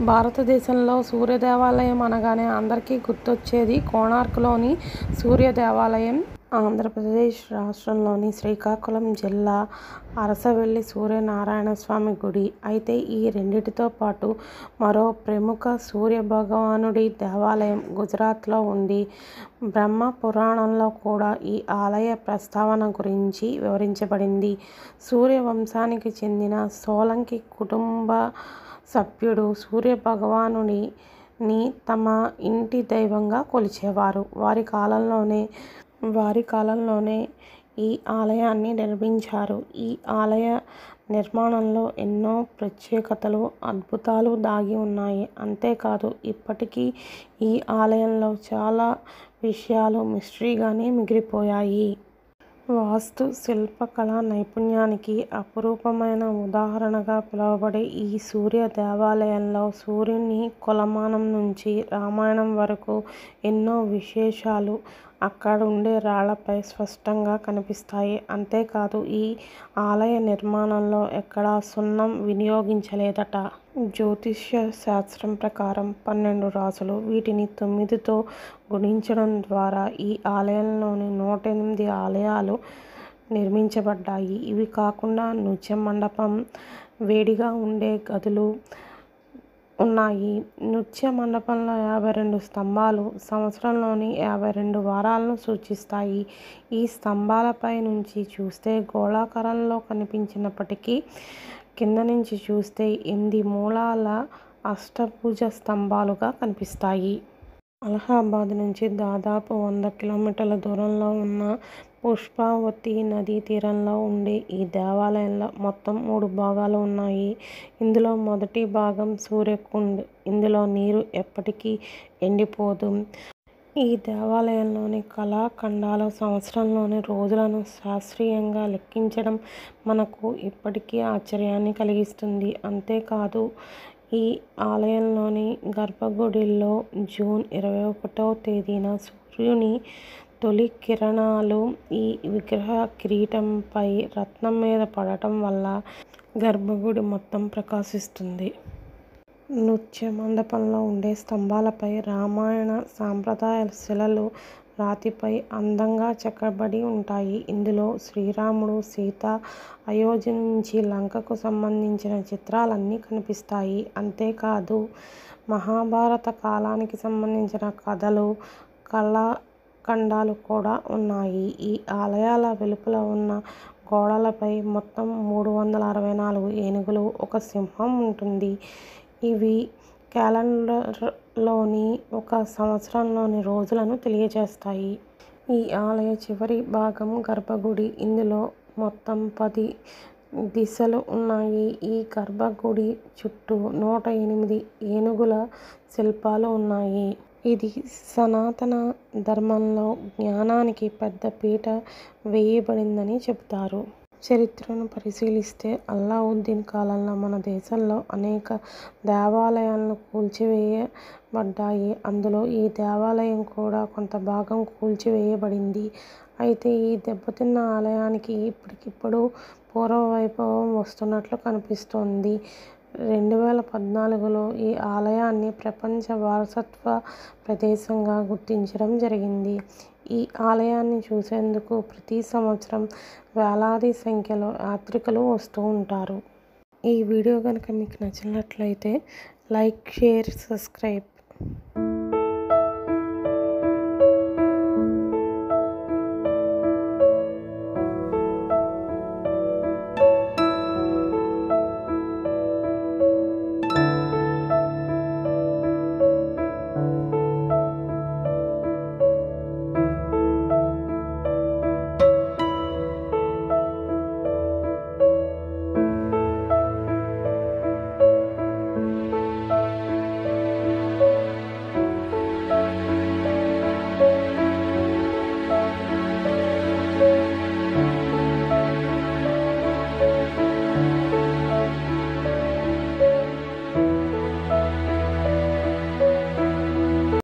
భారతదేశంలో సూర్య దేవాలయం అనగానే అందరికీ గుర్తొచ్చేది కోణార్క్లోని సూర్య దేవాలయం. ఆంధ్రప్రదేశ్ రాష్ట్రంలోని శ్రీకాకుళం జిల్లా అరసవల్లి సూర్యనారాయణస్వామి గుడి. అయితే ఈ రెండింటితో పాటు మరో ప్రముఖ సూర్య భగవానుడి దేవాలయం గుజరాత్లో ఉంది. బ్రహ్మ పురాణంలో కూడా ఈ ఆలయ ప్రస్తావన గురించి వివరించబడింది. సూర్య వంశానికి చెందిన సోలంకి కుటుంబ సభ్యుడు సూర్య భగవానుడిని తమ ఇంటి దైవంగా కొలిచేవారు. వారి కాలంలోనే వారి కాలంలోనే ఈ ఆలయాన్ని నిర్మించారు. ఈ ఆలయ నిర్మాణంలో ఎన్నో ప్రత్యేకతలు, అద్భుతాలు దాగి ఉన్నాయి. అంతేకాదు ఇప్పటికీ ఈ ఆలయంలో చాలా విషయాలు మిస్టరీగానే మిగిలిపోయాయి. వాస్తు శిల్పకళా నైపుణ్యానికి అపురూపమైన ఉదాహరణగా పిలువబడే ఈ సూర్య దేవాలయంలో సూర్యుని కొలమానం నుంచి రామాయణం వరకు ఎన్నో విశేషాలు అక్కడుండే రాళ్లపై స్పష్టంగా కనిపిస్తాయి. అంతేకాదు ఈ ఆలయ నిర్మాణంలో ఎక్కడా సున్నం వినియోగించలేదట. జ్యోతిష్య శాస్త్రం ప్రకారం పన్నెండు రాసులు. వీటిని తొమ్మిదితో గుణించడం ద్వారా ఈ ఆలయంలోని నూట ఎనిమిది ఆలయాలు నిర్మించబడ్డాయి. ఇవి కాకుండా నృత్య మండపం, వేడిగా ఉండే గదులు ఉన్నాయి. నృత్య మండపంలో యాభై రెండు స్తంభాలు సంవత్సరంలోని యాభై రెండు వారాలను సూచిస్తాయి. ఈ స్తంభాలపై నుంచి చూస్తే గోళాకారంలో కనిపించినప్పటికీ కింద నుంచి చూస్తే ఎనిమిది మూలల అష్టభుజ స్తంభాలుగా కనిపిస్తాయి. అలహాబాద్ నుంచి దాదాపు వంద కిలోమీటర్ల దూరంలో ఉన్న పుష్పావతి నదీ తీరంలో ఉండే ఈ దేవాలయంలో మొత్తం మూడు భాగాలు ఉన్నాయి. ఇందులో మొదటి భాగం సూర్యకుండ్. ఇందులో నీరు ఎప్పటికీ ఎండిపోదు. ఈ దేవాలయంలోని కళాఖండాలు సంవత్సరంలోని రోజులను శాస్త్రీయంగా లెక్కించడం మనకు ఇప్పటికీ ఆశ్చర్యాన్ని కలిగిస్తుంది. అంతేకాదు ఈ ఆలయంలోని గర్భగుడిలో జూన్ ఇరవై ఒకటో తేదీన సూర్యుని తొలి కిరణాలు ఈ విగ్రహ కిరీటంపై రత్నం మీద పడటం వల్ల గర్భగుడి మొత్తం ప్రకాశిస్తుంది. నృత్య మండపంలో ఉండే స్తంభాలపై రామాయణ సంప్రదాయ శిలలు రాతిపై అందంగా చెక్కబడి ఉంటాయి. ఇందులో శ్రీరాముడు, సీత, అయోధ్య నుంచి లంకకు సంబంధించిన చిత్రాలన్నీ కనిపిస్తాయి. అంతేకాదు మహాభారత కాలానికి సంబంధించిన కథలు, కళాఖండాలు కూడా ఉన్నాయి. ఈ ఆలయాల వెలుపల ఉన్న గోడలపై మొత్తం మూడు వందల అరవై నాలుగు ఏనుగులు, ఒక సింహం ఉంటుంది. ఇవి క్యాలెండర్లోని ఒక సంవత్సరంలోని రోజులను తెలియజేస్తాయి. ఈ ఆలయ చివరి భాగం గర్భగుడి. ఇందులో మొత్తం పది దిశలు ఉన్నాయి. ఈ గర్భగుడి చుట్టూ నూట ఎనిమిది ఏనుగుల శిల్పాలు ఉన్నాయి. ఇది సనాతన ధర్మంలో జ్ఞానానికి పెద్ద పీట వేయబడిందని చెబుతారు. చరిత్రను పరిశీలిస్తే అల్లావుద్దీన్ కాలంలో మన దేశంలో అనేక దేవాలయాలు కూల్చివేయబడ్డాయి. అందులో ఈ దేవాలయం కూడా కొంత భాగం కూల్చివేయబడింది. అయితే ఈ దెబ్బతిన్న ఆలయానికి ఇప్పుడిప్పుడు పూర్వ వైభవం వస్తున్నట్లు కనిపిస్తోంది. రెండు వేల పద్నాలుగులో ఈ ఆలయాన్ని ప్రపంచ వారసత్వ ప్రదేశంగా గుర్తించడం జరిగింది. ఈ ఆలయాన్ని చూసేందుకు ప్రతి సంవత్సరం వేలాది సంఖ్యలో యాత్రికులు వస్తూ ఉంటారు. ఈ వీడియో గనుక మీకు నచ్చినట్లయితే లైక్, షేర్, సబ్స్క్రైబ్.